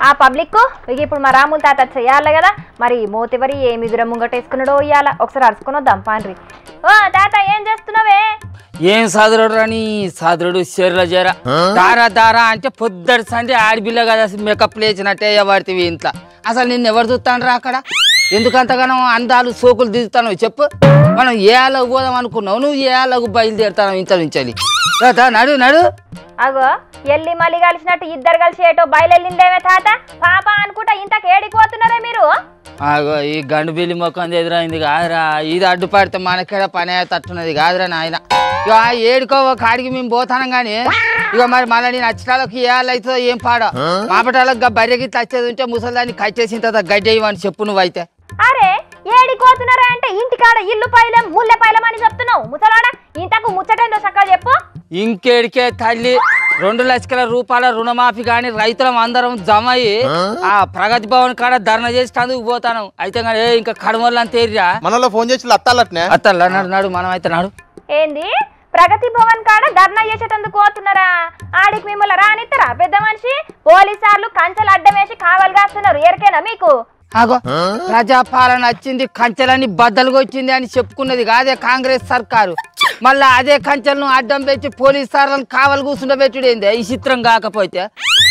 ఆ పబ్లిక్ ఇక ఇప్పుడు మా రాముల తాత చెయ్యాలి కదా మరి మోతివరి ఏమి దురం ముంగటేసుకున్నాడో ఇయ్యాల ఒకసారి అరుచుకొని వద్దాం పాండ్రి ఓ తాత ఏం చేస్తున్నావే ఏం సాదురుడు రాని సాదురుడు చెర్ల జర దారా దారా అంటే పొద్దటి సండే ఆడపిల్ల కదా మేకప్ లేచినట్టే పడుతుంది ఇంట్లో అసలు నిన్ను ఎవరు చూస్తాను అక్కడ ఎందుకంతగానో అందాలు సోకులు దిగుతాను చెప్పు మనం ఏ ఆలకు పోదాం అనుకున్నావు నువ్వు ఏ ఆలకు బయలుదేరుతావు ఇంత నుంచి రా, నడు నడు అగో ఎల్లి మళ్ళీ కలిసినట్టు ఇద్దరు కలిసి ఏటో బయలుదేరిందేమే తాత పాప అనుకుంటా ఇంతకు ఏడిపోతున్నారే మీరు ఆగో ఈ గండు బిల్లి మొక్కం ఎదురైంది కాదురా ఇది అడ్డుపడితే మనకేడ పని తట్టున్నది కాదురా నాయన ఇక ఏడుకో కాడికి మేము పోతాం కానీ ఇక మరి మళ్ళీ నేను అచ్చటాలకు ఏ వాళ్ళు అవుతుందో ఏం పాడో మాపటాలకు బర్రెకి తచ్చేది ఉంటే ముసలిదాన్ని కట్టేసిన తర్వాత గడ్డి ఇవ్వని చెప్పు నువ్వైతే అరే ఏడిపోతున్నారా అంటే ఇంటికాడ ఇల్లు పైలం ముల్లె పైలం అని చెప్తున్నావు ముసలాడ ఇంతకు ముచ్చటేందో చక్కగా చెప్పు ఇంకేడికే తల్లి రెండు లక్షల రూపాయల రుణమాఫీ కానీ రైతులం అందరం జమ అయ్యి ఆ ప్రగతి భవన్ కాడ ధర్నా చేసి అందుకు పోతాను అయితే కానీ ఏ ఇంకా కడమల్లని తేరిరా మనలో ఫోన్ చేసి అత్తాలట్నే అత్తల్లా నడు నడు మనం అయితే నాడు ఏంది ప్రగతి భవన్ కాడ ధర్నా చేసేటందుకు పోతున్నారా ఆడికి మిమ్మల్ని రానిస్తారా పెద్ద మనిషి పోలీసార్లు కంచెలు అడ్డం వేసి కావలి కాస్తున్నారు ఎరికేనా మీకు ఆగో ప్రజాపాలన వచ్చింది కంచెలని బద్దలుగా వచ్చింది అని చెప్పుకున్నది కాదే కాంగ్రెస్ సర్కారు మళ్ళా అదే కంచెలను అడ్డం పెట్టి పోలీస్ సార్లను కావలి కూర్చుండబెట్టుడేంది ఈ చిత్రం కాకపోతే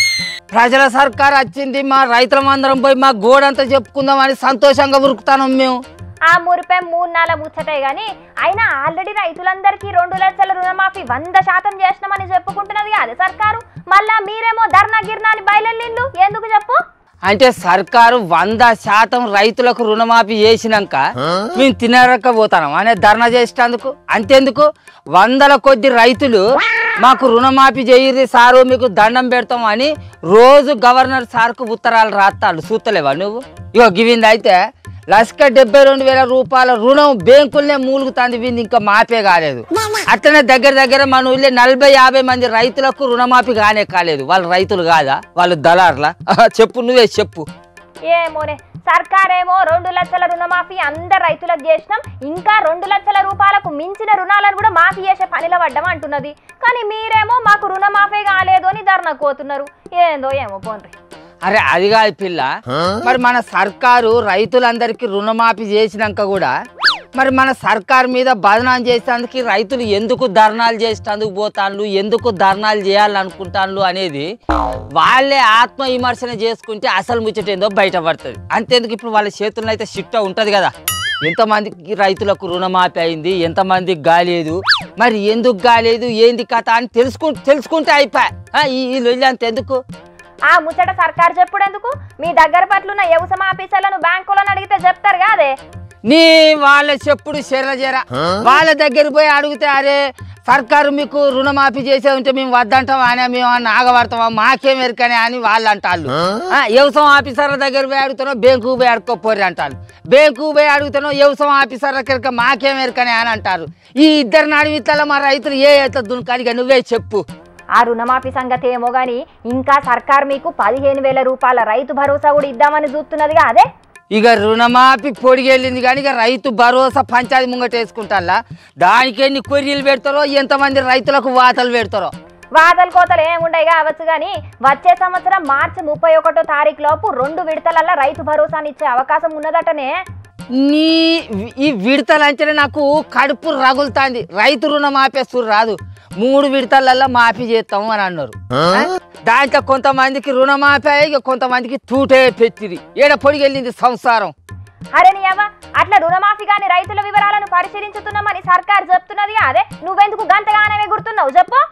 ప్రజల సర్కారు వచ్చింది మా రైతులం అందరం పోయి మా గోడంతా చెప్పుకుందామని సంతోషంగా ఉరుకుతాను మేము ఆ మురిపై మూడు నాలుగు ముచ్చటాయి గాని అయినా ఆల్రెడీ రైతులందరికీ రెండు లక్షల రుణమాఫీ వంద శాతం చేసినామని చెప్పుకుంటున్నది కాదు సర్కారు మళ్ళా మీరేమో ధర్నా గిర్నా అని బయలుదేరిండు ఎందుకు చెప్పు అంటే సర్కారు వంద శాతం రైతులకు రుణమాఫీ చేసినాక మేము తినరకపోతాం అనే ధర్నా చేసేటందుకు అంతేందుకు వందల కొద్ది రైతులు మాకు రుణమాఫీ చేయరు సారు మీకు దండం పెడతాం అని రోజు గవర్నర్ సార్కు ఉత్తరాలు రాస్తాడు చూస్తలేవా నువ్వు ఇగో గివింది అయితే లక్ష డెబ్బై రెండు వేల రూపాయల రుణం బ్యాంకులనే మూలుగుతుంది వీళ్ళు ఇంకా మాఫే కాలేదు అట్లనే దగ్గర దగ్గర మన ఊళ్ళో నలభై యాభై మంది రైతులకు రుణమాఫీ కానే కాలేదు వాళ్ళు రైతులు కాదా వాళ్ళు దళార్లా ఆహా, చెప్పు నువ్వే చెప్పు ఏమోనే సర్కారేమో రెండు లక్షల రుణమాఫీ అందరు రైతులకు చేసినాం ఇంకా రెండు లక్షల రూపాయలకు మించిన రుణాలను కూడా మాఫీ చేసే పనిలో పడ్డం అంటున్నది కానీ మీరేమో మాకు రుణమాఫీ కాలేదు అని ధర్నాకు పోతున్నారు ఏందో ఏమో పోన్రి అరే అది కాదు పిల్ల మరి మన సర్కారు రైతులందరికీ రుణమాఫీ చేసినాక కూడా మరి మన సర్కారు మీద బదనాం చేసేందుకు రైతులు ఎందుకు ధర్నాలు చేసేందుకు పోతాండ్లు ఎందుకు ధర్నాలు చేయాలనుకుంటాండ్లు అనేది వాళ్ళే ఆత్మ విమర్శన చేసుకుంటే అసలు ముచ్చటేందో బయటపడుతుంది అంతేందుకు ఇప్పుడు వాళ్ళ చేతుల్లో అయితే షిఫ్ట్ ఉంటుంది కదా ఎంతమందికి రైతులకు రుణమాఫీ అయింది ఎంతమందికి గాలేదు మరి ఎందుకు గాలేదు ఏంది కథ అని తెలుసుకు తెలుసుకుంటే అయిపోయి ఈ ఈ లొల్లి అంత ఎందుకు ఆ ముచ్చట సర్కారు చెప్పుడెందుకు మీ దగ్గర పట్లున్న వ్యవసాయ ఆఫీసర్లను బ్యాంకులను అడిగితే చెప్తారు కాదే నీ వాళ్ళ చెప్పుడు చెర్ర జర వాళ్ళ దగ్గర పోయి అడిగితే అరే సర్కారు మీకు రుణమాఫీ చేసే ఉంటే మేము వద్దంటాం అని మేము అన్న ఆగబడతామా మాకేం ఎరకనే అని వాళ్ళు అంటారు వ్యవసాయం ఆఫీసర్ల దగ్గర పోయి అడుగుతానో బ్యాంకు పోయి అడుక్కోపోరి అంటారు బ్యాంకు పోయి అడుగుతానో వ్యవసాయం ఆఫీసర్ల దగ్గర మాకేం ఎరకనే అని అంటారు ఈ ఇద్దరు నడివిత్తల మా రైతులు ఏ అవుతుంది దున్కాడిగా నువ్వే చెప్పు ఆ రుణమాఫీ సంగతి ఏమో గాని ఇంకా సర్కార్ మీకు పదిహేను వేల రూపాయల రైతు భరోసా కూడా ఇద్దామని చూస్తున్నదిగా అదే ఇక రుణమాఫీ పొడిగెళ్ళింది కానీ ఇక రైతు భరోసా పంచాయతీ ముంగట వేసుకుంటారా దానికి ఎన్ని కొర్రీలు పెడతారో ఎంతమంది రైతులకు వాతలు పెడతారో వాదల కోతలు ఏముండయి కావచ్చు కానీ వచ్చే సంవత్సరం మార్చి ముప్పై ఒకటో తారీఖు లోపు రెండు విడతలల్లో రైతు భరోసాని ఇచ్చే అవకాశం ఉన్నదటనే నీ ఈ విడతలు అంచనా నాకు కడుపు రగులుతాంది రైతు రుణం ఆపేస్తారు రాదు మూడు విడతలల్లో మాఫీ చేస్తాము అని అన్నారు ఆ? దాంట్లో కొంతమందికి రుణమాఫీ ఇక కొంతమందికి తూటే పెట్టిరి ఏడ పొడిగెళ్ళింది సంసారం అరే నీ అవ్వ అట్లా రుణమాఫీ గాని రైతుల వివరాలను పరిశీలించుతున్నామని సర్కార్ చెప్తున్నదిగా అదే నువ్వెందుకు గంతగానే గుర్తున్నావు చెప్పు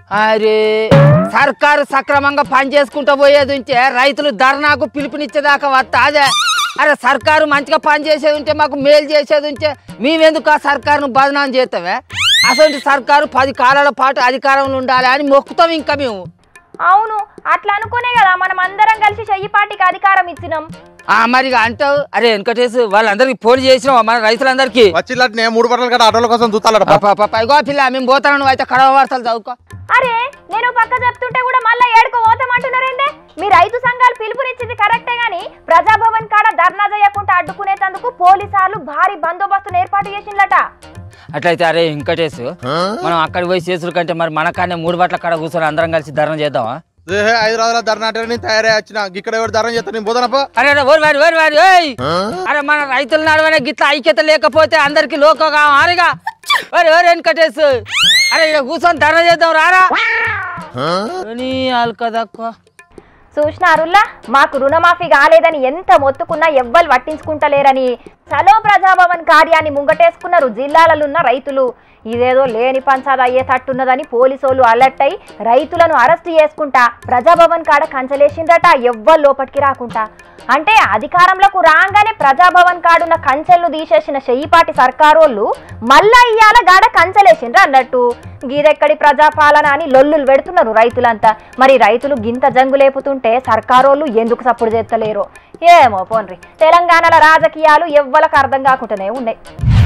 అరే సర్కారు సక్రమంగా పని చేసుకుంటూ పోయేది ఉంటే రైతులు ధర్నాకు పిలుపునిచ్చేదాకా వస్తా అదే అరే సర్కారు మంచిగా పని చేసేది ఉంటే మాకు మేలు చేసేది ఉంటే మేమెందుకు ఆ సర్కారును బదనాం చేస్తామే అసలు సర్కారు పది కాలాల పాటు అధికారంలో ఉండాలి అని మొక్కుతాం ఇంకా మేము అవును అట్లా అనుకునే కదా మనం అందరం కలిసి చెయ్యి పార్టీకి అధికారం ఇచ్చినాం ఆ మరి ఇక అంటావు అరే వెంకటేష్ వాళ్ళందరికీ ఫోన్ చేసినావా మన రైతులందరికీ వచ్చిల్లట్నే మూడు బట్టలు కదా ఆటోల కోసం చూస్తాలట పాప, పాప, ఇగో పిల్ల మేము పోతాను నువ్వు అయితే కడవ వార్తలు చదువుకో అరే నేను పక్క చెప్తుంటే కూడా మళ్ళీ ఏడుకో పోతామంటున్నారేందే మీ రైతు సంఘాలు పిలుపునిచ్చింది కరెక్టే గాని ప్రజాభవన్ కాడ ధర్నా చేయకుండా అడ్డుకునేందుకు పోలీసార్లు భారీ బందోబస్తును ఏర్పాటు చేసిందట అట్లయితే అరే వెంకటేష్ మనం అక్కడికి పోయి చేసుడు కంటే మరి మన కానే మూడు బట్ల కాడ కూర్చొని అందరం కలిసి ధర్నా చేద్దామా ఏ హైదరాబాద్ ధర్నా అంటే నేను తయారై వచ్చిన ఇక్కడ ఎవరు ధర్నా చేస్తా నేను పోతానప్ప అరే అరే, ఓరి వారి ఓరి వారి ఏయ్ అరే మన రైతుల నడవనే గిట్ల ఐక్యత లేకపోతే అందరికి లోకగా ఆరిగా ఒరే ఒరే వెనకటేసు అరే ఇక్కడ కూర్చొని ధర్నా చేద్దాం రారా నీ ఆల్కదక్కువ చూసినారుల్లా మాకు రుణమాఫీ కాలేదని ఎంత మొత్తుకున్నా ఎవ్వరు పట్టించుకుంటలేరని చలో ప్రజాభవన్ కార్యాన్ని ముంగటేసుకున్నారు జిల్లాలలున్న రైతులు ఇదేదో లేని పంచాద అయ్యేటట్టున్నదని పోలీసోళ్ళు అలర్ట్ అయి రైతులను అరెస్ట్ చేసుకుంటా ప్రజాభవన్ కాడ కంచలేసిందట ఎవ్వరు లోపలికి రాకుంటా అంటే అధికారంలోకి రాగానే ప్రజాభవన్ కాడున్న కంచెలను తీసేసిన చెయ్యిపాటి సర్కారోళ్ళు మళ్ళా ఇయ్యాల గాడ కంచెలేసిండ్రు అన్నట్టు గీదెక్కడి ప్రజాపాలన అని లొల్లులు పెడుతున్నారు రైతులంతా మరి రైతులు గింత జంగు లేపుతుంటే సర్కారోళ్ళు ఎందుకు సప్పుడు చేస్తలేరో ఏమో పోన్రి తెలంగాణల రాజకీయాలు ఎవ్వలకు అర్థం కాకుండానే ఉన్నాయి